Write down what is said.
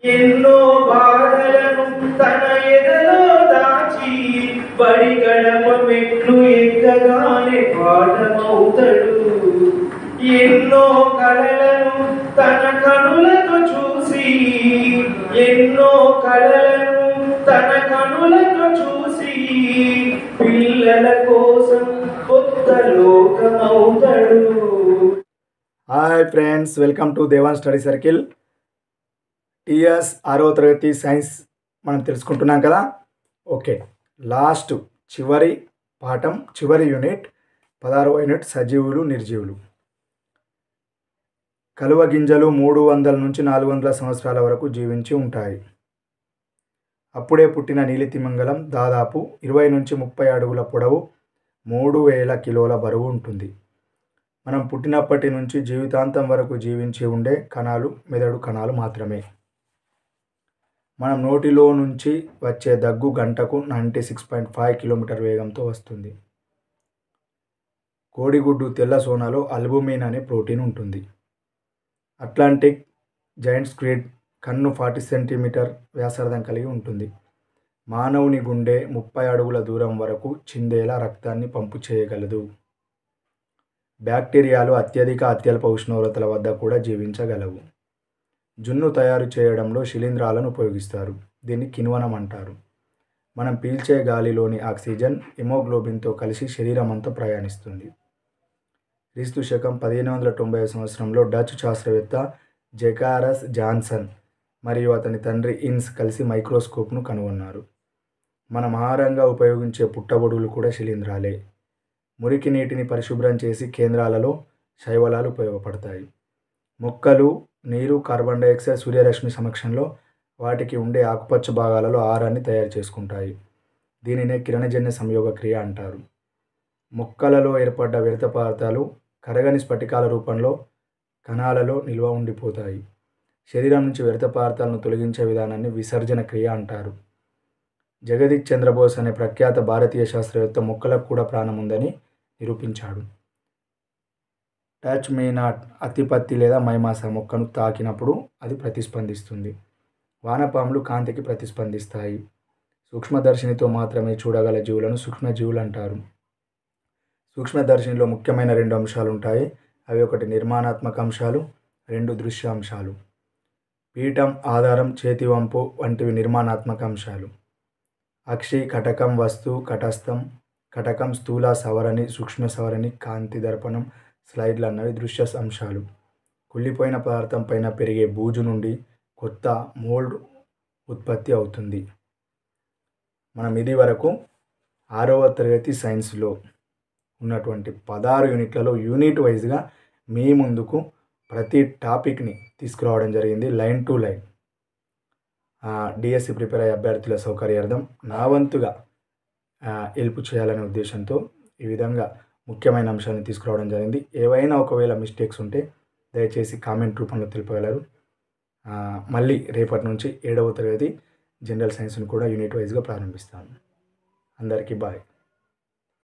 ఎన్నో బాధలను తన ఎదలో దాచి బడి గడప మెట్లు ఎక్కగానే పాఠమవుతాడు ఎన్నో కలలను తన కనులతో చూసి ఎన్నో కలలను తన కనులతో చూసి పిల్లల కోసం కొత్త లోకమవుతాడు hi friends welcome to Devan study circle TS ఆరో తరగతి సైన్స్ మనం తెలుసుకుంటున్నాం కదా ఓకే లాస్ట్ చివరి పాఠం చివరి యూనిట్ పదహారవ యూనిట్ సజీవులు నిర్జీవులు కలువ గింజలు మూడు వందల నుంచి నాలుగు వందల సంవత్సరాల వరకు జీవించి ఉంటాయి అప్పుడే పుట్టిన నీలితిమంగళం దాదాపు ఇరవై నుంచి ముప్పై అడుగుల పొడవు మూడు వేల కిలోల బరువు ఉంటుంది మనం పుట్టినప్పటి నుంచి జీవితాంతం వరకు జీవించి ఉండే కణాలు మెదడు కణాలు మాత్రమే మనం నోటిలో నుంచి వచ్చే దగ్గు గంటకు ninety six point five kilometre వేగంతో వస్తుంది కోడిగుడ్డు తెల్ల సోనాలో అల్బుమిన్ అనే ప్రోటీన్ ఉంటుంది అట్లాంటిక్ జైంట్ స్క్రీడ్ కన్ను ఫార్టీ సెంటీమీటర్ వ్యాసార్థం కలిగి ఉంటుంది మానవుని గుండె ముప్పై అడుగుల దూరం వరకు చిందేలా రక్తాన్ని పంపు చేయగలదు బ్యాక్టీరియాలు అత్యధిక అత్యల్ప ఉష్ణోగ్రతల వద్ద కూడా జీవించగలవు జున్ను తయారు చేయడంలో శిలీంధ్రాలను ఉపయోగిస్తారు దీన్ని కిణ్వనం అంటారు మనం పీల్చే గాలిలోని ఆక్సిజన్ హిమోగ్లోబిన్తో కలిసి శరీరం అంతా ప్రయాణిస్తుంది క్రీస్తు శకం పదిహేను వందల తొంభై సంవత్సరంలో డచ్ శాస్త్రవేత్త జెకారస్ జాన్సన్ మరియు అతని తండ్రి ఇన్స్ కలిసి మైక్రోస్కోప్ను కనుగొన్నారు మనం ఆహారంగా ఉపయోగించే పుట్టగొడుగులు కూడా శిలీంధ్రాలే మురికి నీటిని పరిశుభ్రం చేసి కేంద్రాలలో శైవలాలు ఉపయోగపడతాయి మొక్కలు నీరు కార్బన్ డైఆక్సైడ్ సూర్యరశ్మి సమక్షంలో వాటికి ఉండే ఆకుపచ్చ భాగాలలో ఆహారాన్ని తయారు చేసుకుంటాయి దీనినే కిరణజన్య సంయోగ క్రియ అంటారు మొక్కలలో ఏర్పడ్డ వ్యర్థ పదార్థాలు కరగని స్ఫటికాల రూపంలో కణాలలో నిల్వ ఉండిపోతాయి శరీరం నుంచి వ్యర్థ పదార్థాలను తొలగించే విధానాన్ని విసర్జన క్రియ అంటారు జగదీష్ చంద్రబోస్ అనే ప్రఖ్యాత భారతీయ శాస్త్రవేత్త మొక్కలకు కూడా ప్రాణం ఉందని నిరూపించాడు టచ్ మే నాట్ అతిపత్తి లేదా మైమాస మొక్కను తాకినప్పుడు అది ప్రతిస్పందిస్తుంది వానపాములు కాంతికి ప్రతిస్పందిస్తాయి సూక్ష్మదర్శినితో మాత్రమే చూడగల జీవులను సూక్ష్మజీవులు అంటారు సూక్ష్మదర్శినిలో ముఖ్యమైన రెండు అంశాలు ఉంటాయి అవి ఒకటి నిర్మాణాత్మక అంశాలు రెండు దృశ్య అంశాలు పీఠం ఆధారం చేతివంపు వంటివి నిర్మాణాత్మక అంశాలు అక్షి కటకం వస్తు కటస్థం కటకం స్థూల సవరణి సూక్ష్మ సవరణి కాంతి దర్పణం స్లైడ్లు అన్నవి దృశ్య అంశాలు కుళ్ళిపోయిన పదార్థం పైన పెరిగే బూజు నుండి కొత్త మోల్డ్ ఉత్పత్తి అవుతుంది మనం ఇది వరకు ఆరవ తరగతి సైన్స్లో ఉన్నటువంటి పదహారు యూనిట్లలో యూనిట్ వైజ్గా మీ ముందుకు ప్రతి టాపిక్ని తీసుకురావడం జరిగింది line to line DSC prepare అయ్యే అభ్యర్థుల సౌకర్యార్థం నా వంతుగా హెల్ప్ చేయాలనే ఉద్దేశంతో ఈ విధంగా ముఖ్యమైన అంశాన్ని తీసుకురావడం జరిగింది ఏవైనా ఒకవేళ మిస్టేక్స్ ఉంటే దయచేసి కామెంట్ రూపంలో తెలుపగలరు ఆ, మళ్ళీ రేపటి నుంచి ఏడవ తరగతి జనరల్ సైన్స్ని కూడా యూనిట్ వైజ్గా ప్రారంభిస్తాను అందరికీ బాయ్